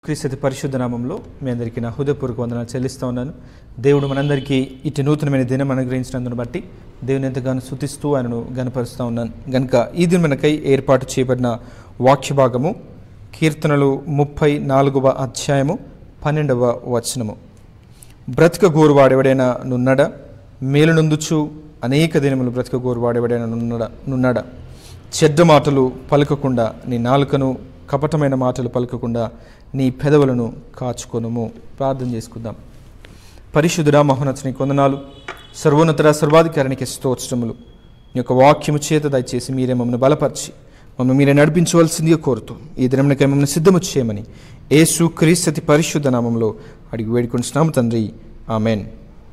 క్రీస్తు పరిశుద్ధ నామంలో మీ అందరికీ నా హృదయపూర్వక వందనాలు చెల్లిస్తూ ఉన్నాను దేవుడు మనందరికీ ఇటు నూతనమైన దినం అనుగ్రహించినందును బట్టి దేవుని ఎంతగానో శుతిస్తూ ఆయనను గనపరుస్తూ ఉన్నాను గనుక ఈ దినమనకై ఏర్పాటు చేయబడిన వాక్య భాగము కీర్తనలు ముప్పై నాలుగవ అధ్యాయము పన్నెండవ వచనము బ్రతుక గోరువాడెవడైనా నున్నడ మేలునందుచు అనేక దినములు బ్రతుక గోరువాడెవడైనా నున్నడ నున్నడ చెడ్డ మాటలు పలకకుండా నీ నాలుకను కపటమైన మాటలు పలకకుండా నీ పెదవులను కాచుకొనుము ప్రార్థన చేసుకుందాం పరిశుద్ధుడా మహోన్నతుని కొందనాలు సర్వోన్నతర సర్వాధికారానికి స్తోత్రములు నీ యొక్క వాక్యము చేత దయచేసి మీరే మమ్మల్ని బలపరిచి మమ్మల్ని మీరే నడిపించవలసిందిగా కోరుతూ ఈ దినమునకై మమ్మల్ని సిద్ధము చేయమని యేసు క్రీస్తతి పరిశుద్ధ నామంలో అడిగి వేడుకుంటున్నాము తండ్రి ఆమెన్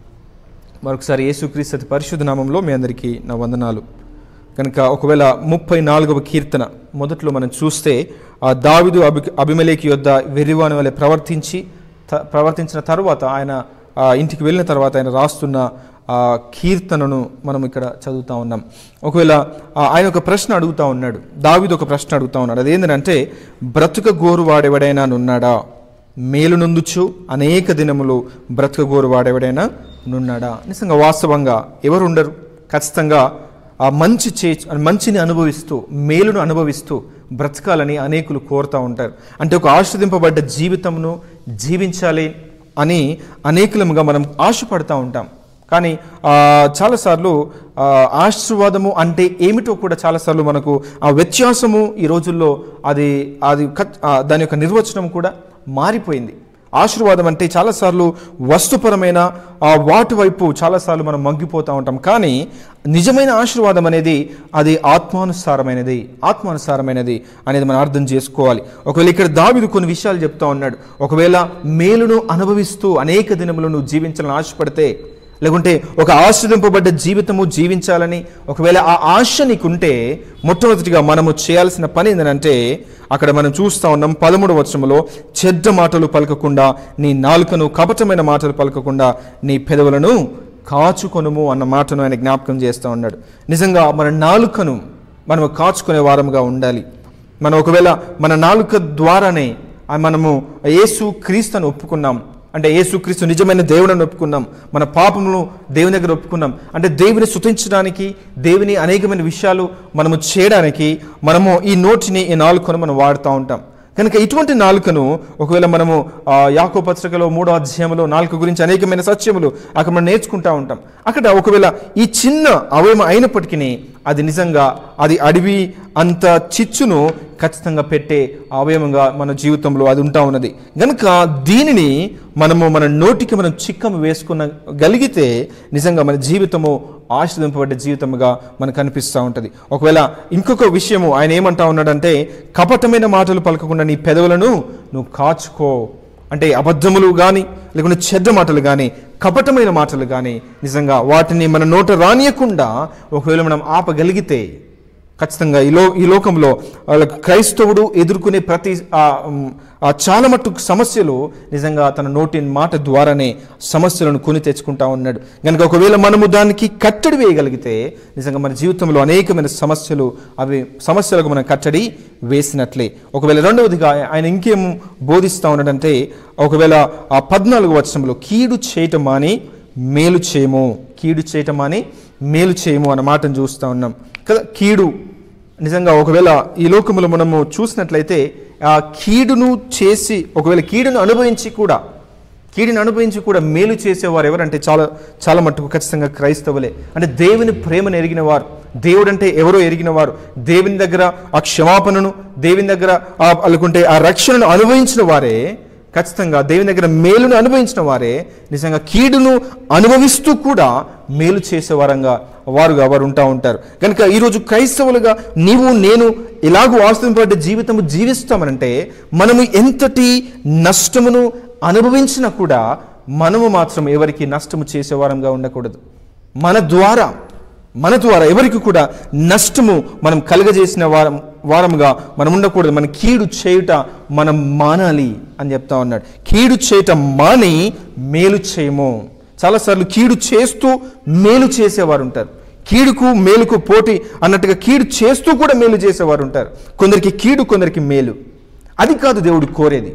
మరొకసారి యేసుక్రీస్తు పరిశుద్ధ నామంలో మీ అందరికీ నా వందనాలు కనుక ఒకవేళ ముప్పై నాలుగవ కీర్తన మొదట్లో మనం చూస్తే ఆ దావిదు అభి అభిమలేకి యొద్ద వెర్రివాని వలె ప్రవర్తించి త- ప్రవర్తించిన తర్వాత ఆయన ఆ ఇంటికి వెళ్ళిన తర్వాత ఆయన రాస్తున్న ఆ కీర్తనను మనం ఇక్కడ చదువుతా ఉన్నాం ఒకవేళ ఆ ఆయన ఒక ప్రశ్న అడుగుతా ఉన్నాడు దావిదు ఒక ప్రశ్న అడుగుతా ఉన్నాడు అదేంటంటే బ్రతుక గోరు వాడెవడైనా నున్నాడా మేలు నొందుచు అనేక దినములు బ్రతకగోరు వాడెవడైనా నున్నాడా నిజంగా వాస్తవంగా ఎవరు ఉండరు ఖచ్చితంగా ఆ మంచి చే మంచిని అనుభవిస్తూ మేలును అనుభవిస్తూ బ్రతకాలని అనేకులు కోరుతూ ఉంటారు అంటే ఒక ఆశ్రదింపబడ్డ జీవితమును జీవించాలి అని అనేకులముగా మనం ఆశపడుతూ ఉంటాం కానీ ఆ, చాలాసార్లు ఆ, ఆశీర్వాదము అంటే ఏమిటో కూడా చాలాసార్లు మనకు ఆ వ్యత్యాసము ఈ రోజుల్లో అది అది కత్- ఆ, దాని యొక్క నిర్వచనం కూడా మారిపోయింది ఆశీర్వాదం అంటే చాలాసార్లు వస్తుపరమైన ఆ వాటి వైపు చాలాసార్లు మనం మగ్గిపోతూ ఉంటాం కానీ నిజమైన ఆశీర్వాదం అనేది అది ఆత్మానుసారమైనది ఆత్మానుసారమైనది అనేది మనం అర్థం చేసుకోవాలి ఒకవేళ ఇక్కడ దావిదు కొన్ని విషయాలు చెప్తా ఉన్నాడు ఒకవేళ మేలును అనుభవిస్తూ అనేక దినములు నువ్వు జీవించాలని ఆశపడితే లేకుంటే ఒక ఆశ్రదింపబడ్డ జీవితము జీవించాలని ఒకవేళ ఆ ఆశ నీకుంటే మొట్టమొదటిగా మనము చేయాల్సిన పని ఏంటంటే అక్కడ మనం చూస్తా ఉన్నాం పదమూడు వచనంలో చెడ్డ మాటలు పలకకుండా నీ నాలుకను కపటమైన మాటలు పలకకుండా నీ పెదవులను కాచుకొనుము అన్న మాటను ఆయన జ్ఞాపకం చేస్తూ ఉన్నాడు నిజంగా మన నాలుకను మనం కాచుకునే వారముగా ఉండాలి మనం ఒకవేళ మన నాలుక ద్వారానే ఆ మనము యేసు క్రీస్తుని ఒప్పుకున్నాం అంటే యేసుక్రీస్తు నిజమైన దేవుడిని ఒప్పుకున్నాం మన పాపమును దేవుని దగ్గర ఒప్పుకున్నాం అంటే దేవుని స్తుతించడానికి దేవుని అనేకమైన విషయాలు మనము చేయడానికి మనము ఈ నోటిని ఈ నాలుకను మనం వాడుతూ ఉంటాం కనుక ఇటువంటి నాలుకను ఒకవేళ మనము ఆ, యాకో పత్రికలో మూడో అధ్యాయంలో నాలుక గురించి అనేకమైన సత్యములు అక్కడ మనం నేర్చుకుంటూ ఉంటాం అక్కడ ఒకవేళ ఈ చిన్న అవయవం అయినప్పటికీ అది నిజంగా అది అడవి అంత చిచ్చును ఖచ్చితంగా పెట్టే అవయవంగా మన జీవితంలో అది ఉంటా ఉన్నది కనుక దీనిని మనము మన నోటికి మనం చిక్కము వేసుకున్న గలిగితే నిజంగా మన జీవితము ఆశ్రదింపబడ్డ జీవితముగా మనకు అనిపిస్తూ ఉంటుంది ఒకవేళ ఇంకొక విషయము ఆయన ఏమంటా ఉన్నాడంటే కపటమైన మాటలు పలకకుండా నీ పెదవులను నువ్వు కాచుకో అంటే అబద్ధములు కానీ లేకుంటే చెడ్డ మాటలు కానీ కపటమైన మాటలు కానీ నిజంగా వాటిని మన నోట రానియకుండా ఒకవేళ మనం ఆపగలిగితే ఖచ్చితంగా ఈ లో ఈ లోకంలో వాళ్ళ క్రైస్తవుడు ఎదుర్కొనే ప్రతి ఆ, ఉమ్, ఆ చాలా మట్టుకు సమస్యలు నిజంగా తన నోటి మాట ద్వారానే సమస్యలను కొని తెచ్చుకుంటా ఉన్నాడు కనుక ఒకవేళ మనము దానికి కట్టడి వేయగలిగితే నిజంగా మన జీవితంలో అనేకమైన సమస్యలు అవి సమస్యలకు మనం కట్టడి వేసినట్లే ఒకవేళ రెండవదిగా ఆయన ఇంకేం బోధిస్తూ ఉన్నాడంటే ఒకవేళ ఆ పద్నాలుగు వచనంలో కీడు చేయటం మాని మేలు చేయము కీడు చేయటం మాని మేలు చేయము అన్న మాటను చూస్తూ ఉన్నాం కదా కీడు నిజంగా ఒకవేళ ఈ లోకములో మనము చూసినట్లయితే ఆ కీడును చేసి ఒకవేళ కీడును అనుభవించి కూడా కీడును అనుభవించి కూడా మేలు చేసేవారు ఎవరంటే చాలా చాలా మట్టుకు ఖచ్చితంగా క్రైస్తవులే అంటే దేవుని ప్రేమను ఎరిగిన వారు దేవుడు అంటే ఎవరో ఎరిగిన వారు దేవుని దగ్గర ఆ క్షమాపణను దేవుని దగ్గర ఆ అనుకుంటే ఆ రక్షణను అనుభవించిన వారే ఖచ్చితంగా దేవుని దగ్గర మేలును అనుభవించిన వారే నిజంగా కీడును అనుభవిస్తూ కూడా మేలు చేసే వారంగా వారుగా వారు ఉంటా ఉంటారు కనుక ఈరోజు క్రైస్తవులుగా నీవు నేను ఇలాగూ ఆస్తింపబడ్డ జీవితము జీవిస్తామనంటే మనము ఎంతటి నష్టమును అనుభవించినా కూడా మనము మాత్రం ఎవరికి నష్టము చేసేవారంగా ఉండకూడదు మన ద్వారా మన ద్వారా ఎవరికి కూడా నష్టము మనం కలుగజేసిన వారం వారముగా మనం ఉండకూడదు మన కీడు చేయుట మనం మానాలి అని చెప్తా ఉన్నాడు కీడు చేయట మాని మేలు చేయము చాలాసార్లు కీడు చేస్తూ మేలు చేసేవారు ఉంటారు కీడుకు మేలుకు పోటీ అన్నట్టుగా కీడు చేస్తూ కూడా మేలు చేసేవారు ఉంటారు కొందరికి కీడు కొందరికి మేలు అది కాదు దేవుడు కోరేది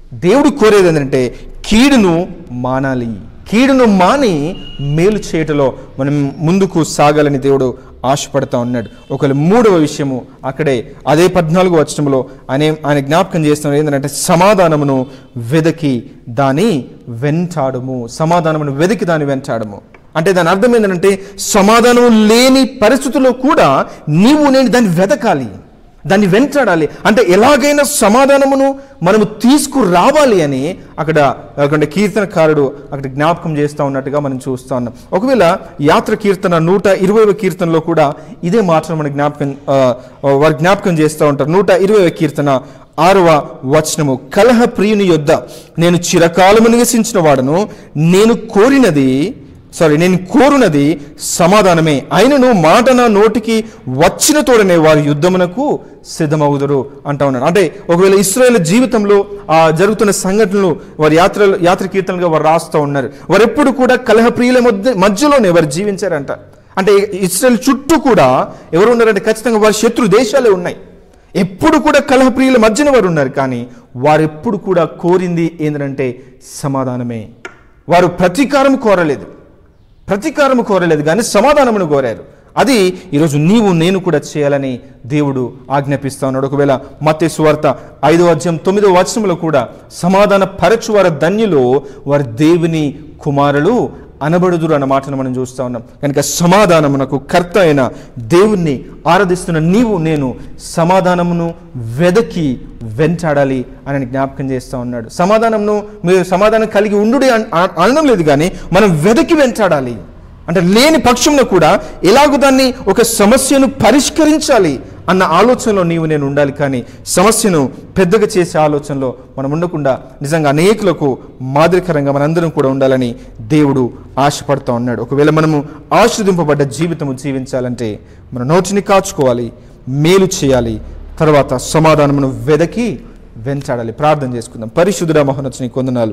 దేవుడు కోరేది ఏంటంటే కీడును మానాలి కీడును మాని మేలు చేయటలో మనం ముందుకు సాగాలని దేవుడు ఆశపడతా ఉన్నాడు ఒకవేళ మూడవ విషయము అక్కడే అదే పద్నాలుగో వచనంలో ఆయన ఆయన జ్ఞాపకం చేస్తున్నారు ఏంటంటే సమాధానమును వెదకి దాని వెంటాడము సమాధానమును వెదకి దాని వెంటాడము అంటే దాని అర్థం ఏంటంటే సమాధానం లేని పరిస్థితుల్లో కూడా నీవు నేను దాన్ని వెతకాలి దాన్ని వెంటాడాలి అంటే ఎలాగైనా సమాధానమును మనము తీసుకురావాలి అని అక్కడ అక్కడ కీర్తనకారుడు అక్కడ జ్ఞాపకం చేస్తూ ఉన్నట్టుగా మనం చూస్తూ ఉన్నాం ఒకవేళ యాత్ర కీర్తన నూట ఇరవైవ కీర్తనలో కూడా ఇదే మాటను మన జ్ఞాపకం ఆ, వారు జ్ఞాపకం చేస్తూ ఉంటారు నూట ఇరవై కీర్తన ఆరవ వచనము కలహ ప్రియుని యొద్ద నేను చిరకాలము నివసించిన వాడను నేను కోరినది సారీ నేను కోరునది సమాధానమే అయినను మాట నా నోటికి వచ్చిన తోడనే వారి యుద్ధమునకు సిద్ధమవుదురు అంటా ఉన్నాడు అంటే ఒకవేళ ఇస్రాయేల్ జీవితంలో ఆ జరుగుతున్న సంఘటనలు వారి యాత్ర యాత్ర కీర్తనలుగా వారు రాస్తూ ఉన్నారు వారు ఎప్పుడు కూడా కలహ ప్రియుల మధ్య మధ్యలోనే వారు జీవించారంట అంటే ఇస్రాయేల్ చుట్టూ కూడా ఎవరు ఉన్నారంటే ఖచ్చితంగా వారి శత్రు దేశాలే ఉన్నాయి ఎప్పుడు కూడా కలహ ప్రియుల మధ్యన వారు ఉన్నారు కానీ వారు ఎప్పుడు కూడా కోరింది ఏంటంటే సమాధానమే వారు ప్రతీకారం కోరలేదు ప్రతీకారము కోరలేదు కానీ సమాధానమును కోరారు అది ఈరోజు నీవు నేను కూడా చేయాలని దేవుడు ఆజ్ఞాపిస్తా ఉన్నాడు ఒకవేళ మత్తే సువార్త ఐదో అధ్యాయం తొమ్మిదో వచనంలో కూడా సమాధాన పరచు వారి ధన్యులు వారి దేవుని కుమారులు అనబడుదురు అన్న మాటను మనం చూస్తూ ఉన్నాం కనుక సమాధానమునకు కర్త అయిన దేవుణ్ణి ఆరాధిస్తున్న నీవు నేను సమాధానమును వెదకి వెంటాడాలి అని జ్ఞాపకం చేస్తూ ఉన్నాడు సమాధానమును మీరు సమాధానం కలిగి ఉండు అనడం లేదు కానీ మనం వెదకి వెంటాడాలి అంటే లేని పక్షంలో కూడా ఎలాగో దాన్ని ఒక సమస్యను పరిష్కరించాలి అన్న ఆలోచనలో నీవు నేను ఉండాలి కానీ సమస్యను పెద్దగా చేసే ఆలోచనలో మనం ఉండకుండా నిజంగా అనేకులకు మాదిరికరంగా మనందరం కూడా ఉండాలని దేవుడు ఆశపడుతూ ఉన్నాడు ఒకవేళ మనము ఆశ్రదింపబడ్డ జీవితము జీవించాలంటే మన నోటిని కాచుకోవాలి మేలు చేయాలి తర్వాత సమాధానమును వెదకి వెంటాడాలి ప్రార్థన చేసుకుందాం పరిశుద్ధుడ మహోన్నతుని కొందనాలు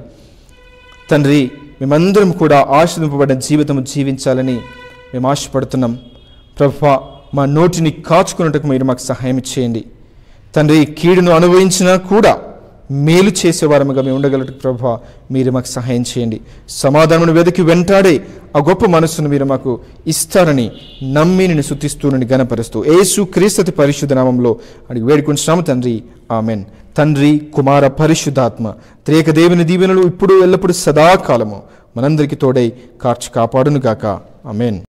తండ్రి మేమందరం కూడా ఆశ్రదింపబడ్డ జీవితం జీవించాలని మేము ఆశపడుతున్నాం ప్రభా మా నోటిని కాచుకున్నట్టుకు మీరు మాకు సహాయం చేయండి తండ్రి కీడును అనుభవించినా కూడా మేలు చేసేవారముగా మేము ఉండగలరు ప్రభా మీరు మాకు సహాయం చేయండి సమాధానమును వెతికి వెంటాడే ఆ గొప్ప మనస్సును మీరు మాకు ఇస్తారని నమ్మి నేను శుతిస్తూనని గనపరుస్తూ యేసు క్రీస్తతి పరిశుద్ధ నామంలో అడిగి వేడుకుంటున్నాము తండ్రి ఆమెన్ తండ్రి కుమార పరిశుద్ధాత్మ త్రేక దేవుని దీవెనలు ఇప్పుడు ఎల్లప్పుడూ సదాకాలము మనందరికీ తోడై కార్చి కాపాడును గాక ఆమెన్